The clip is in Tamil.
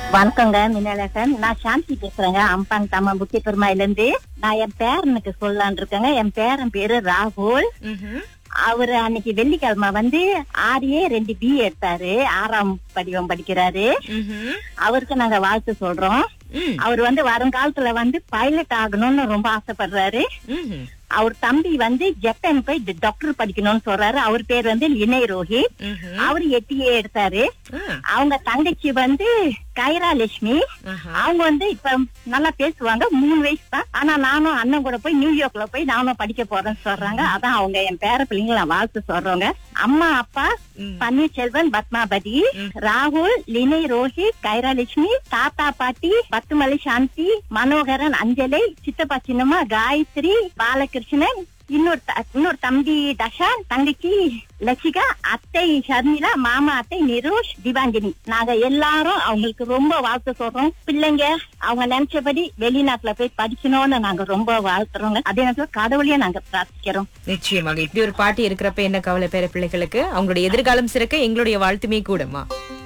வணக்கங்க மின்னலகன் நான் சாந்தி பேசுறேங்க அம்பாங் தம்மா புத்தி பெருமாயில இருந்து நான் என் பேரனுக்கு சொல்லலான் இருக்கேங்க என் பேரன் பேரு ராகுல் ம்ஹும். அவரு அன்னைக்கு வெள்ளிக்கிழமை வந்து ஆர்ஏ ரெண்டு பி எடுத்தாரு ஆறாம் படிவம் படிக்கிறாரு ம்ஹும். அவருக்கு நாங்க வாழ்த்து சொல்றோம் ம். அவர் வந்து வருங்காலத்துல வந்து பைலட் ஆகணும்னு ரொம்ப ஆசைப்படுறாரு ம்ஹும். அவர் தம்பி வந்து ஜப்பான் போய் டாக்டர் படிக்கணும்னு சொல்றாரு அவர் பேர் வந்து லினை ரோஹித் ம்ஹும். அவர் எட்டியே எடுத்தாரு ஆ. அவங்க தங்கச்சி வந்து கைரா லட்சுமி ஆஹா. அவங்க வந்து இப்ப நல்லா பேசுவாங்க மூணு வயசு தான் ஆனா நானும் அண்ணன் கூட போய் நியூயார்க்ல போய் நானும் படிக்க போறேன்னு சொல்றாங்க அதான் அவங்க என் பேர பிள்ளைங்களை வாழ்த்து சொல்றவங்க அம்மா அப்பா ம். பன்னீர்செல்வன் பத்மாபதி ராகுல் லினை ரோஹித் கைராலட்சுமி தாத்தா பாட்டி பத்துமலை சாந்தி மனோகரன் அஞ்சலை சித்தப்பா சின்னம்மா காயத்ரி பாலகிருஷ்ணன் இன்னொரு த- இன்னொரு தம்பி தஷான் தங்கச்சி லட்சிகா அத்தை ஷர்மிளா மாமா அத்தை நிரோஷ் திவாங்கினி நாங்க எல்லாரும் அவங்களுக்கு ரொம்ப வாழ்த்து சொல்றோம் பிள்ளைங்க அவங்க நினைச்சபடி வெளிநாட்டுல போய் படிக்கணும்னு நாங்க ரொம்ப வாழ்த்துறோங்க அதே நேரத்துல கடவுளையும் நாங்க பிரார்த்திக்கிறோம் நிச்சயமாக இப்படி ஒரு பாட்டி இருக்கிறப்ப என்ன கவலை பேர பிள்ளைகளுக்கு அவங்களுடைய எதிர்காலம் சிறக்க எங்களுடைய வாழ்த்துமே கூடமா